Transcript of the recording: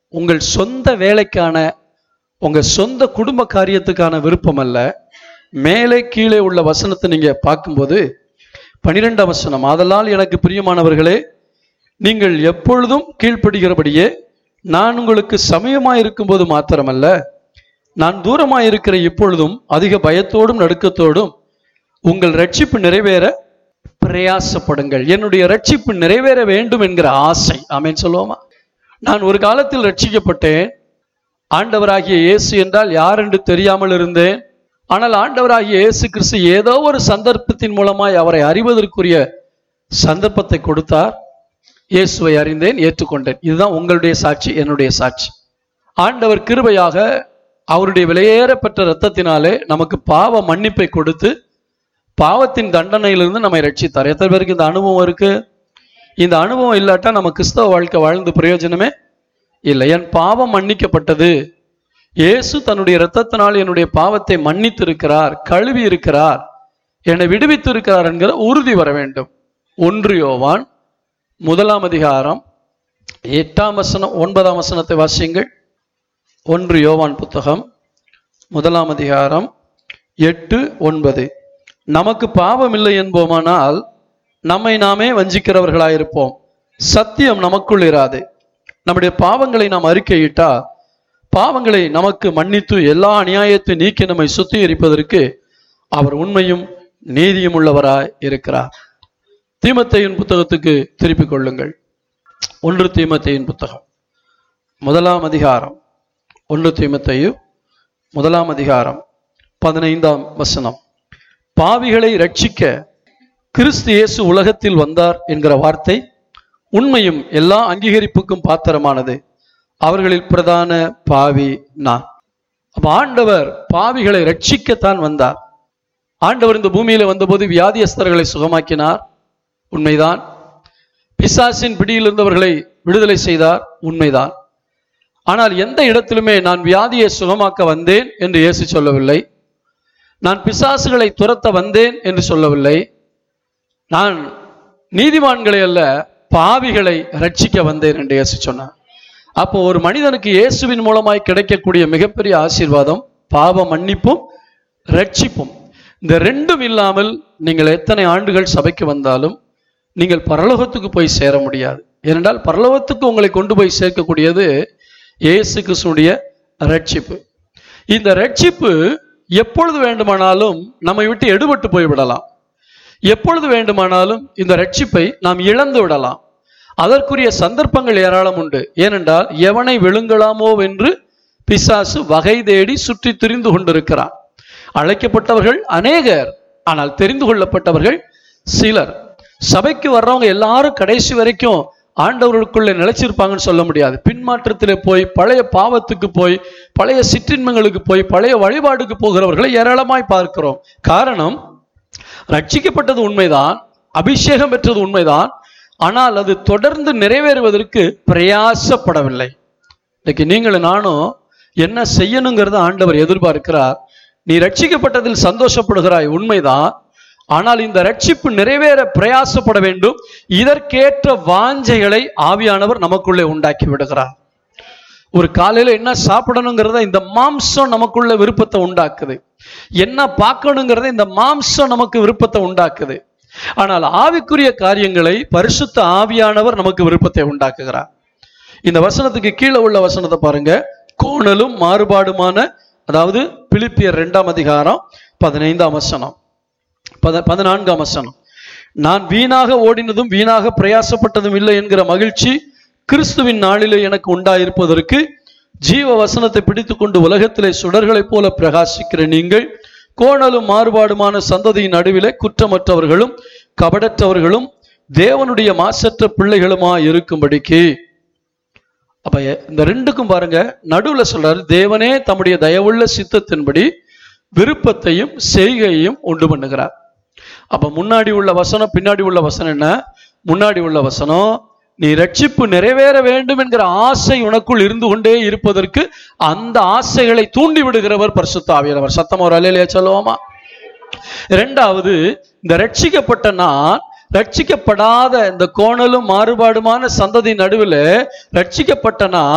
உங்கள் சொந்த வேலைக்கான உங்க சொந்த குடும்ப காரியத்துக்கான விருப்பம் அல்ல மேலே கீழே உள்ள வசனத்தை நீங்க பார்க்கும்போது பனிரெண்டாம் வசனம் ஆதலால் எனக்கு பிரியமானவர்களே நீங்கள் எப்பொழுதும் கீழ்ப்படுகிறபடியே நான் உங்களுக்கு சமயமாய் இருக்கும்போது மாத்திரமல்ல நான் தூரமாய் இருக்கிற இப்பொழுதும் அதிக பயத்தோடும் நடுக்கத்தோடும் உங்கள் ரட்சிப்பு நிறைவேற பிரயாசப்படுங்கள் என்னுடைய ரட்சிப்பு நிறைவேற வேண்டும் என்கிற ஆசை ஆமென் சொல்லுவோமா நான் ஒரு காலத்தில் ரட்சிக்கப்பட்டேன் ஆண்டவராகிய இயேசு என்றால் யார் என்று தெரியாமல் இருந்தேன் ஆனால் ஆண்டவராகிய இயேசு கிறிஸ்து ஏதோ ஒரு சந்தர்ப்பத்தின் மூலமாய் அவரை அறிவதற்குரிய சந்தர்ப்பத்தை கொடுத்தார் இயேசுவை அறிந்தேன் ஏற்றுக்கொண்டேன் இதுதான் உங்களுடைய சாட்சி என்னுடைய சாட்சி ஆண்டவர் கிருபையாக அவருடைய விலையேறப்பெற்ற இரத்தத்தினாலே நமக்கு பாவ மன்னிப்பை கொடுத்து பாவத்தின் தண்டனையிலிருந்து நம்மை ரட்சித்தார் எத்தனை பேருக்கு இந்த அனுபவம் இருக்கு இந்த அனுபவம் இல்லாட்டா நம்ம கிறிஸ்தவ வாழ்க்கை வாழ்ந்து பிரயோஜனமே இல்லை என் பாவம் மன்னிக்கப்பட்டது இயேசு தன்னுடைய இரத்தத்தினால் என்னுடைய பாவத்தை மன்னித்து இருக்கிறார் கழுவி இருக்கிறார் என்னை விடுவித்து இருக்கிறார் என்கிற உறுதி வர வேண்டும் ஒன்று யோவான் முதலாம் அதிகாரம் எட்டாம் வசனம் ஒன்பதாம் வசனத்தை வாசியுங்கள் ஒன்று யோவான் புத்தகம் முதலாம் அதிகாரம் எட்டு ஒன்பது நமக்கு பாவம் இல்லை என்போமானால் நம்மை நாமே வஞ்சிக்கிறவர்களாயிருப்போம் சத்தியம் நமக்குள் இராது நம்முடைய பாவங்களை நாம் அறிக்கையிட்டா பாவங்களை நமக்கு மன்னித்து எல்லா அநியாயத்தை நீக்கி நம்மை சுத்திகரிப்பதற்கு அவர் உண்மையும் நீதியும் உள்ளவராய் இருக்கிறார் தீமத்தையின் புத்தகத்துக்கு திருப்பிக் கொள்ளுங்கள் ஒன்று தீமத்தையின் புத்தகம் முதலாம் அதிகாரம் ஒன்று தீமத்தையு முதலாம் அதிகாரம் பதினைந்தாம் வசனம் பாவிகளை ரட்சிக்க கிறிஸ்து இயேசு உலகத்தில் வந்தார் என்கிற வார்த்தை உண்மையும் எல்லா அங்கீகரிப்புக்கும் பாத்திரமானது அவர்களில் பிரதான பாவி நான் அப்ப ஆண்டவர் பாவிகளை ரட்சிக்கத்தான் வந்தார் ஆண்டவர் இந்த பூமியில வந்தபோது வியாதியஸ்தர்களை சுகமாக்கினார் உண்மைதான் பிசாசின் பிடியில் இருந்தவர்களை விடுதலை செய்தார் உண்மைதான் ஆனால் எந்த இடத்திலுமே நான் வியாதியை சுகமாக்க வந்தேன் என்று இயேசு சொல்லவில்லை நான் பிசாசுகளை துரத்த வந்தேன் என்று சொல்லவில்லை நான் நீதிமான்களை அல்ல பாவிகளை ரட்சிக்க வந்தேன் என்று இயேசு சொன்னார் அப்போ ஒரு மனிதனுக்கு இயேசுவின் மூலமாய் கிடைக்கக்கூடிய மிகப்பெரிய ஆசீர்வாதம் பாவ மன்னிப்பும் ரட்சிப்பும் இந்த ரெண்டும் இல்லாமல் நீங்கள் எத்தனை ஆண்டுகள் சபைக்கு வந்தாலும் நீங்கள் பரலோகத்துக்கு போய் சேர முடியாது ஏனென்றால் பரலோகத்துக்கு உங்களை கொண்டு போய் சேர்க்கக்கூடியது இயேசு கிறிஸ்துடைய ரட்சிப்பு இந்த ரட்சிப்பு எப்பொழுது வேண்டுமானாலும் நம்மை விட்டு எடுபட்டு போய்விடலாம் எப்பொழுது வேண்டுமானாலும் இந்த ரட்சிப்பை நாம் இழந்து விடலாம் அதற்குரிய சந்தர்ப்பங்கள் ஏராளம் உண்டு ஏனென்றால் எவனை விழுங்கலாமோ என்று பிசாசு வகை தேடி சுற்றி திரிந்து கொண்டிருக்கிறான் அழைக்கப்பட்டவர்கள் அநேகர் ஆனால் தெரிந்து கொள்ளப்பட்டவர்கள் சிலர் சபைக்கு வர்றவங்க எல்லாரும் கடைசி வரைக்கும் ஆண்டவர்களுக்குள்ள நிலைச்சிருப்பாங்கன்னு சொல்ல முடியாது பின்மாற்றத்திலே போய் பழைய பாவத்துக்கு போய் பழைய சிற்றின்மங்களுக்கு போய் பழைய வழிபாடுக்கு போகிறவர்களை ஏராளமாய் பார்க்கிறோம் காரணம் ரட்சிக்கப்பட்டது உண்மைதான் அபிஷேகம் பெற்றது உண்மைதான் ஆனால் அது தொடர்ந்து நிறைவேறுவதற்கு பிரயாசப்படவில்லை இன்னைக்கு நீங்களும் நானும் என்ன செய்யணுங்கிறத ஆண்டவர் எதிர்பார்க்கிறார் நீ ரட்சிக்கப்பட்டதில் சந்தோஷப்படுகிறாய் உண்மைதான் ஆனால் இந்த ரட்சிப்பு நிறைவேற பிரயாசப்பட வேண்டும் இதற்கேற்ற வாஞ்சைகளை ஆவியானவர் நமக்குள்ளே உண்டாக்கி விடுகிறார் ஒரு காலையில என்ன சாப்பிடணுங்கிறத இந்த மாம்சம் நமக்குள்ள விருப்பத்தை உண்டாக்குது என்ன பார்க்கணுங்கிறத இந்த மாம்சம் நமக்கு விருப்பத்தை உண்டாக்குது ஆனால் ஆவிக்குரிய காரியங்களை பரிசுத்த ஆவியானவர் நமக்கு விருப்பத்தை உண்டாக்குகிறார் இந்த வசனத்துக்கு கீழே உள்ள வசனத்தை பாருங்க கோணலும் மாறுபாடுமான அதாவது பிலிப்பியர் இரண்டாம் அதிகாரம் பதினைந்தாம் வசனம் பத பதினான்காம் வசனம் நான் வீணாக ஓடினதும் வீணாக பிரயாசப்பட்டதும் இல்லை என்கிற மகிழ்ச்சி கிறிஸ்துவின் நாளிலே எனக்கு உண்டாயிருப்பதற்கு ஜீவ வசனத்தை பிடித்துக்கொண்டு உலகத்திலே சுடர்களைப் போல பிரகாசிக்கிற நீங்கள் கோணலும் மாறுபாடுமான சந்ததியின் நடுவிலே குற்றமற்றவர்களும் கபடற்றவர்களும் தேவனுடைய மாசற்ற பிள்ளைகளுமா இருக்கும்படிக்கு அப்ப எ- இந்த ரெண்டுக்கும் பாருங்க நடுவுல சொல்றாரு தேவனே தம்முடைய தயவுள்ள சித்தத்தின்படி விருப்பத்தையும் செய்கையையும் உண்டு பண்ணுகிறார் அப்ப முன்னாடி உள்ள வசனம் பின்னாடி உள்ள வசனம் என்ன முன்னாடி உள்ள வசனம் நீ ரட்சிப்பு நிறைவேற வேண்டும் என்கிற ஆசை உனக்குள் இருந்து கொண்டே இருப்பதற்கு அந்த ஆசைகளை தூண்டி விடுகிறவர் பரிசுத்த ஆவியானவர் சத்தம் ஒரு அலையிலேயே சொல்லுவோமா இரண்டாவது இந்த ரட்சிக்கப்பட்ட நான் ரட்சிக்கப்படாத இந்த கோணலும் மாறுபாடுமான சந்ததி நடுவில் ரட்சிக்கப்பட்ட நான்